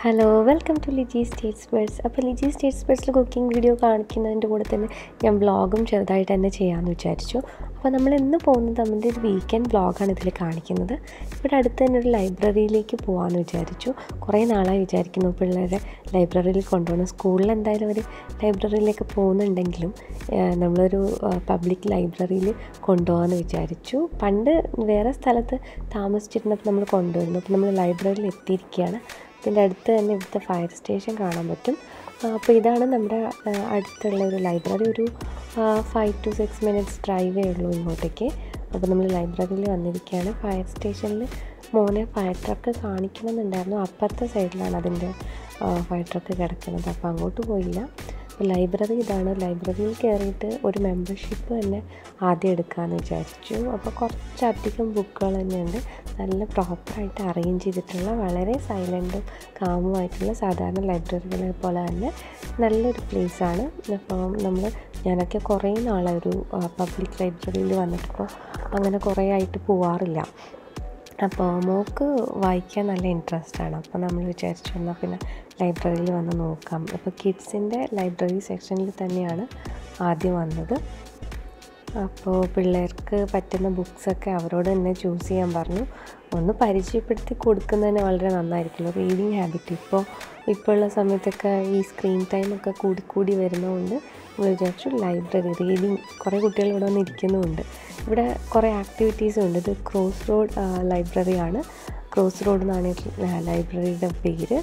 hello welcome to Liji states bears അപ്പോൾ Liji states ബേഴ്സിൽ cooking video കാണിക്കുന്നതിൻ്റെ കൂടെ തന്നെ ഞാൻ വ്ളോഗും ചെറുതായിട്ട് തന്നെ ചെയ്യാമെന്ന് വിചാരിച്ചു അപ്പോൾ നമ്മൾ ഇന്ന് പോകുന്നത് നമ്മുടെ ഒരു വീക്കെൻഡ് വ്ളോഗാണ് ഇതിൽ കാണിക്കുന്നത് ഇവിടെ അടുത്ത് തന്നെ ഒരു ലൈബ്രറിയിലേക്ക് പോകാമെന്ന് വിചാരിച്ചു കുറേ നാളായി വിചാരിക്കുന്നു പിള്ളേരെ ലൈബ്രറിയിൽ കൊണ്ടുപോകണം സ്കൂളിൽ എന്തായാലും അവർ ലൈബ്രറിയിലേക്ക് പോകുന്നുണ്ടെങ്കിലും ഏഹ്, നമ്മളൊരു പബ്ലിക് ലൈബ്രറിയിൽ കൊണ്ടുപോകാമെന്ന് വിചാരിച്ചു പണ്ട് വേറെ സ്ഥലത്ത് താമസിച്ചിരുന്നപ്പോൾ നമ്മൾ കൊണ്ടുവരുന്നു അപ്പോൾ നമ്മൾ ലൈബ്രറിയിൽ എത്തിയിരിക്കുകയാണ് ഇതിൻ്റെ അടുത്ത് തന്നെ ഇവിടുത്തെ ഫയർ സ്റ്റേഷൻ കാണാൻ പറ്റും ആ, അപ്പോൾ ഇതാണ് നമ്മുടെ ആ, അടുത്തുള്ള ഒരു ലൈബ്രറി ഒരു ഫൈവ് ടു സിക്സ് മിനിറ്റ്സ് ഡ്രൈവേ ഉള്ളൂ ഇങ്ങോട്ടേക്ക് അപ്പോൾ നമ്മൾ ലൈബ്രറിയിൽ വന്നിരിക്കുകയാണ് ഫയർ സ്റ്റേഷനിൽ മോനെ ഫയർ ട്രക്ക് കാണിക്കണമെന്നുണ്ടായിരുന്നു അപ്പുറത്തെ സൈഡിലാണ് അതിൻ്റെ ഫയർ ട്രക്ക് കിടക്കുന്നത് അപ്പോൾ അങ്ങോട്ട് പോയില്ല അപ്പോൾ ലൈബ്രറി ഇതാണ് ലൈബ്രറിയിൽ കയറിയിട്ട് ഒരു മെമ്പർഷിപ്പ് തന്നെ ആദ്യം എടുക്കാമെന്ന് വിചാരിച്ചു അപ്പോൾ കുറച്ചധികം ബുക്കുകൾ തന്നെയുണ്ട് നല്ല പ്രോപ്പറായിട്ട് അറേഞ്ച് ചെയ്തിട്ടുള്ള വളരെ സൈലൻറ്റും കാമുമായിട്ടുള്ള സാധാരണ ലൈബ്രറികളെ പോലെ തന്നെ നല്ലൊരു പ്ലേസാണ് അപ്പോൾ നമ്മൾ ഞാനൊക്കെ കുറേ നാളായി ഒരു പബ്ലിക് ലൈബ്രറിയിൽ വന്നിട്ടിപ്പോൾ അങ്ങനെ കുറേ ആയിട്ട് പോവാറില്ല അപ്പോൾ മോൾക്ക് വായിക്കാൻ നല്ല ഇൻട്രസ്റ്റ് ആണ് അപ്പോൾ നമ്മൾ വിചാരിച്ചു എന്നാൽ പിന്നെ ലൈബ്രറിയിൽ വന്ന് നോക്കാം അപ്പോൾ കിഡ്സിൻ്റെ ലൈബ്രറി സെക്ഷനിൽ തന്നെയാണ് ആദ്യം വന്നത് അപ്പോൾ പിള്ളേർക്ക് പറ്റുന്ന ബുക്സൊക്കെ അവരോട് തന്നെ ചൂസ് ചെയ്യാൻ പറഞ്ഞു ഒന്ന് പരിചയപ്പെടുത്തി കൊടുക്കുന്നതന്നെ വളരെ നന്നായിരിക്കുമല്ലോ റീഡിങ് ഹാബിറ്റ് ഇപ്പോൾ ഇപ്പോൾ ഉള്ള സമയത്തൊക്കെ ഈ സ്ക്രീൻ ടൈമൊക്കെ കൂടി കൂടി വരുന്നതുകൊണ്ട് നമ്മൾ വിചാരിച്ചു ലൈബ്രറി റീഡിങ് കുറേ കുട്ടികൾ ഇവിടെ വന്ന് ഇരിക്കുന്നുമുണ്ട് ഇവിടെ കുറേ ആക്ടിവിറ്റീസും ഉണ്ട് ഇത് ക്രോസ് റോഡ് ലൈബ്രറിയാണ് ക്രോസ് റോഡ് എന്നാണ് ഈ ലൈബ്രറിയുടെ പേര്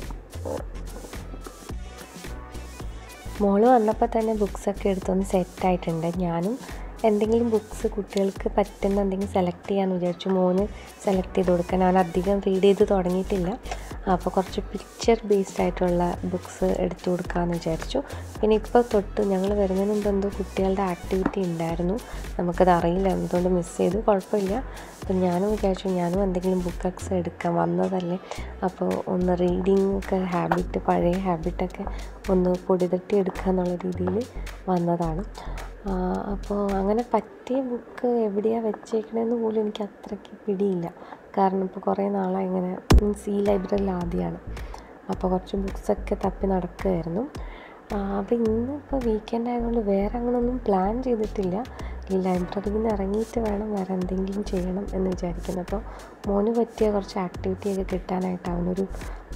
മോള് വന്നപ്പോൾ തന്നെ ബുക്സൊക്കെ എടുത്തൊന്ന് സെറ്റായിട്ടുണ്ട് ഞാനും എന്തെങ്കിലും ബുക്സ് കുട്ടികൾക്ക് പറ്റുന്ന എന്തെങ്കിലും സെലക്ട് ചെയ്യാമെന്ന് വിചാരിച്ചു മോന് സെലക്ട് ചെയ്ത് കൊടുക്കാൻ അവൻ അധികം റീഡ് ചെയ്ത് തുടങ്ങിയിട്ടില്ല അപ്പോൾ കുറച്ച് പിക്ചർ ബേസ്ഡ് ആയിട്ടുള്ള ബുക്സ് എടുത്തു കൊടുക്കാമെന്ന് വിചാരിച്ചു പിന്നെ ഇപ്പോൾ തൊട്ട് ഞങ്ങൾ വരുന്നതിന് മുമ്പ് എന്തോ കുട്ടികളുടെ ആക്ടിവിറ്റി ഉണ്ടായിരുന്നു നമുക്കത് അറിയില്ല എന്തുകൊണ്ട് മിസ് ചെയ്തു കുഴപ്പമില്ല അപ്പം ഞാനും വിചാരിച്ചു ഞാനും എന്തെങ്കിലും ബുക്കൊക്കെ എടുക്കാം വന്നതല്ലേ അപ്പോൾ ഒന്ന് റീഡിങ് ഒക്കെ ഹാബിറ്റ് പഴയ ഹാബിറ്റൊക്കെ ഒന്ന് പൊടിതട്ടി എടുക്കുക എന്നുള്ള രീതിയിൽ വന്നതാണ് ആ, അപ്പോൾ അങ്ങനെ പറ്റിയ ബുക്ക് എവിടെയാണ് വെച്ചേക്കണതെന്ന് പോലും എനിക്ക് അത്രയ്ക്ക് പിടിയില്ല കാരണം ഇപ്പോൾ കുറേ നാളായി ഇങ്ങനെ മീൻസ് ഈ ലൈബ്രറിയിൽ ആദ്യമാണ് അപ്പോൾ കുറച്ച് ബുക്സൊക്കെ തപ്പി നടക്കുമായിരുന്നു അപ്പോൾ ഇന്ന് ഇപ്പോൾ വീക്കെൻഡ് ആയതുകൊണ്ട് വേറെ അങ്ങനെയൊന്നും പ്ലാൻ ചെയ്തിട്ടില്ല ഈ ലൈബ്രറിയിൽ നിന്ന് ഇറങ്ങിയിട്ട് വേണം വേറെ എന്തെങ്കിലും ചെയ്യണം എന്ന് വിചാരിക്കുന്നു അപ്പോൾ മോന് പറ്റിയ കുറച്ച് ആക്ടിവിറ്റിയൊക്കെ കിട്ടാനായിട്ട് അവനൊരു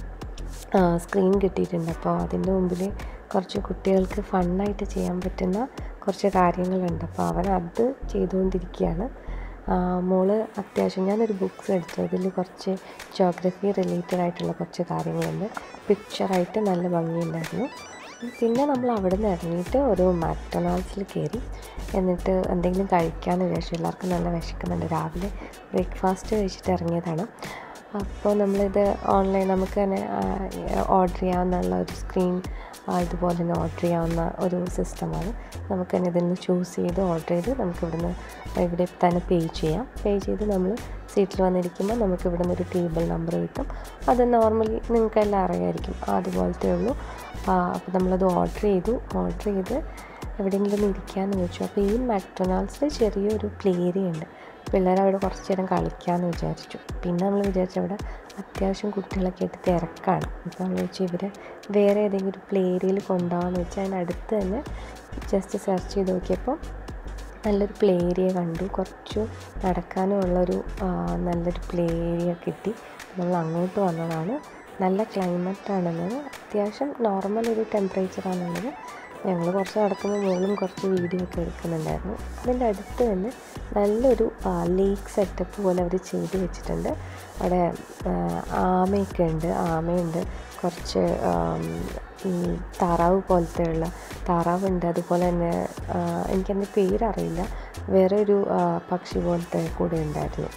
സ്ക്രീൻ കിട്ടിയിട്ടുണ്ട് അപ്പോൾ അതിൻ്റെ മുമ്പിൽ കുറച്ച് കുട്ടികൾക്ക് ഫണ്ണായിട്ട് ചെയ്യാൻ പറ്റുന്ന കുറച്ച് കാര്യങ്ങളുണ്ട് അപ്പോൾ അവൻ അത് ചെയ്തുകൊണ്ടിരിക്കുകയാണ് ആ, മോള് അത്യാവശ്യം ഞാനൊരു ബുക്ക്സ് എടുത്തു അതിൽ കുറച്ച് ജോഗ്രഫി റിലേറ്റഡ് ആയിട്ടുള്ള കുറച്ച് കാര്യങ്ങളുണ്ട് പിക്ചറായിട്ട് നല്ല ഭംഗിയുണ്ടായിരുന്നു പിന്നെ നമ്മൾ അവിടെ നിന്ന് ഇറങ്ങിയിട്ട് ഒരു മക്ഡൊണാൾഡ്സിൽ കയറി എന്നിട്ട് എന്തെങ്കിലും കഴിക്കാമെന്ന് വിചാരിച്ചു എല്ലാവർക്കും നല്ല വിശക്കുന്നുണ്ട് രാവിലെ ബ്രേക്ക്ഫാസ്റ്റ് കഴിച്ചിട്ട് ഇറങ്ങിയതാണ് അപ്പോൾ നമ്മളിത് ഓൺലൈൻ നമുക്ക് തന്നെ ഓർഡർ ചെയ്യാവുന്നുള്ള ഒരു സ്ക്രീൻ ഇതുപോലെ തന്നെ ഓർഡർ ചെയ്യാവുന്ന ഒരു സിസ്റ്റമാണ് നമുക്ക് തന്നെ ഇതിൽ നിന്ന് ചൂസ് ചെയ്ത് ഓർഡർ ചെയ്ത് നമുക്ക് ഇവിടുന്ന് ഇവിടെ തന്നെ പേ ചെയ്യാം പേ ചെയ്ത് നമ്മൾ സീറ്റിൽ വന്നിരിക്കുമ്പോൾ നമുക്ക് ഇവിടെ നിന്ന് ഒരു ടേബിൾ നമ്പർ കിട്ടും അത് നോർമലി നിങ്ങൾക്കെല്ലാം അറിയായിരിക്കും അതുപോലത്തെ ഉള്ളൂ അപ്പോൾ നമ്മളത് ഓർഡർ ചെയ്തു ഓർഡർ ചെയ്ത് എവിടെയെങ്കിലും ഒന്ന് ഇരിക്കാമെന്ന് ചോദിച്ചു അപ്പോൾ ഈ മക്ഡൊണാൾഡ്സിൽ ചെറിയൊരു പ്ലേ ഏരിയ ഉണ്ട് പിള്ളേർ അവിടെ കുറച്ച് നേരം കളിക്കാമെന്ന് വിചാരിച്ചു പിന്നെ നമ്മൾ വിചാരിച്ചു അവിടെ അത്യാവശ്യം കുട്ടികളൊക്കെ ആയിട്ട് തിരക്കാണ് അപ്പോൾ നമ്മൾ വെച്ചു ഇവരെ വേറെ ഏതെങ്കിലും ഒരു പ്ലേ ഏരിയയിൽ കൊണ്ടുപോകാമെന്ന് വെച്ചാൽ അതിനടുത്ത് തന്നെ ജസ്റ്റ് സെർച്ച് ചെയ്ത് നോക്കിയപ്പോൾ നല്ലൊരു പ്ലേ ഏരിയ കണ്ടു കുറച്ച് നടക്കാനും ഉള്ളൊരു ആ, നല്ലൊരു പ്ലേ ഏരിയ കിട്ടി നമ്മൾ അങ്ങോട്ട് വന്നതാണ് നല്ല ക്ലൈമറ്റ് ആണെന്നത് അത്യാവശ്യം നോർമൽ ഒരു ടെമ്പറേച്ചറാണുള്ളത് ഞങ്ങൾ കുറച്ച് നടക്കുമ്പോൾ മുകളിലും കുറച്ച് വീഡിയോ ഒക്കെ എടുക്കുന്നുണ്ടായിരുന്നു അതിൻ്റെ അടുത്ത് തന്നെ നല്ലൊരു ലേക്ക് സെറ്റപ്പ് പോലെ അവർ ചെയ്ത് വെച്ചിട്ടുണ്ട് അവിടെ ആ, ആമയൊക്കെ ഉണ്ട് ആമയുണ്ട് കുറച്ച് ആം, ഈ താറാവ് പോലത്തെ ഉള്ള താറാവുണ്ട് അതുപോലെ തന്നെ ആ, എനിക്കതിൻ്റെ പേരറിയില്ല വേറെ ഒരു ആ, പക്ഷി പോലത്തെ കൂടെ ഉണ്ടായിരുന്നു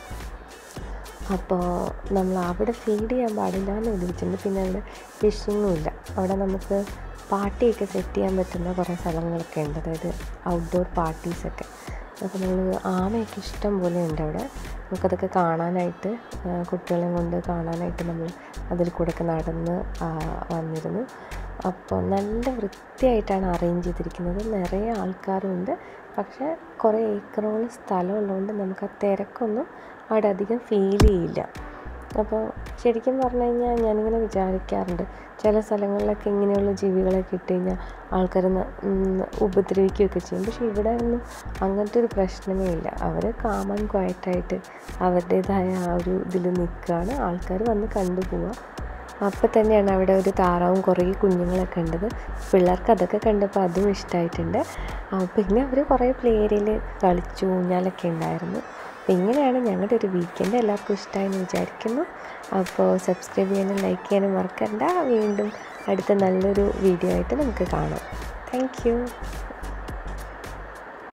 അപ്പോൾ നമ്മൾ അവിടെ ഫീഡ് ചെയ്യാൻ പാടില്ല എന്ന് വിളിച്ചിട്ടുണ്ട് പിന്നെ അവിടെ ഫിഷിങ്ങും ഇല്ല അവിടെ നമുക്ക് പാർട്ടിയൊക്കെ സെറ്റ് ചെയ്യാൻ പറ്റുന്ന കുറേ സ്ഥലങ്ങളൊക്കെ ഉണ്ട് അതായത് ഔട്ട്ഡോർ പാർട്ടീസൊക്കെ അപ്പോൾ നമ്മൾ ആമയൊക്കെ ഇഷ്ടം പോലെ ഉണ്ട് അവിടെ നമുക്കതൊക്കെ കാണാനായിട്ട് ആ, കുട്ടികളെ കൊണ്ട് കാണാനായിട്ട് നമ്മൾ അതിൽ കൂടെയൊക്കെ നടന്ന് ആ, വന്നിരുന്നു അപ്പോൾ നല്ല വൃത്തിയായിട്ടാണ് അറേഞ്ച് ചെയ്തിരിക്കുന്നത് നിറയെ ആൾക്കാരുണ്ട് പക്ഷേ കുറേ ഏക്കറോളം സ്ഥലം ഉള്ളതുകൊണ്ട് നമുക്ക് ആ തിരക്കൊന്നും അവിടെ അധികം ഫീൽ ചെയ്യില്ല അപ്പോൾ ശരിക്കും പറഞ്ഞു കഴിഞ്ഞാൽ ഞാനിങ്ങനെ വിചാരിക്കാറുണ്ട് ചില സ്ഥലങ്ങളിലൊക്കെ ഇങ്ങനെയുള്ള ജീവികളെ കിട്ടിക്കഴിഞ്ഞാൽ ആൾക്കാർ ഉപദ്രവിക്കുകയൊക്കെ ചെയ്യും പക്ഷേ ഇവിടെ ഒന്നും അങ്ങനത്തെ ഒരു പ്രശ്നമേ ഇല്ല അവർ കാമൻ ക്വയറ്റായിട്ട് അവരുടേതായ ആ ഒരു ഇതിൽ നിൽക്കുകയാണ് ആൾക്കാർ വന്ന് കണ്ടു പോവുക അപ്പോൾ തന്നെയാണ് അവിടെ ഒരു താറാവും കുറേ കുഞ്ഞുങ്ങളൊക്കെ ഉണ്ടത് പിള്ളേർക്ക് അതൊക്കെ കണ്ടപ്പോൾ അതും ഇഷ്ടമായിട്ടുണ്ട് പിന്നെ അവർ കുറേ പ്ലേ ഏരിയയിൽ കളിച്ചു ഊഞ്ഞാലൊക്കെ ഉണ്ടായിരുന്നു അപ്പോൾ ഇങ്ങനെയാണ് ഞങ്ങളുടെ ഒരു വീക്കെൻഡ് എല്ലാവർക്കും ഇഷ്ടമായെന്ന് വിചാരിക്കുന്നു അപ്പോൾ സബ്സ്ക്രൈബ് ചെയ്യാനും ലൈക്ക് ചെയ്യാനും മറക്കണ്ട വീണ്ടും അടുത്ത നല്ലൊരു വീഡിയോ ആയിട്ട് നമുക്ക് കാണാം താങ്ക്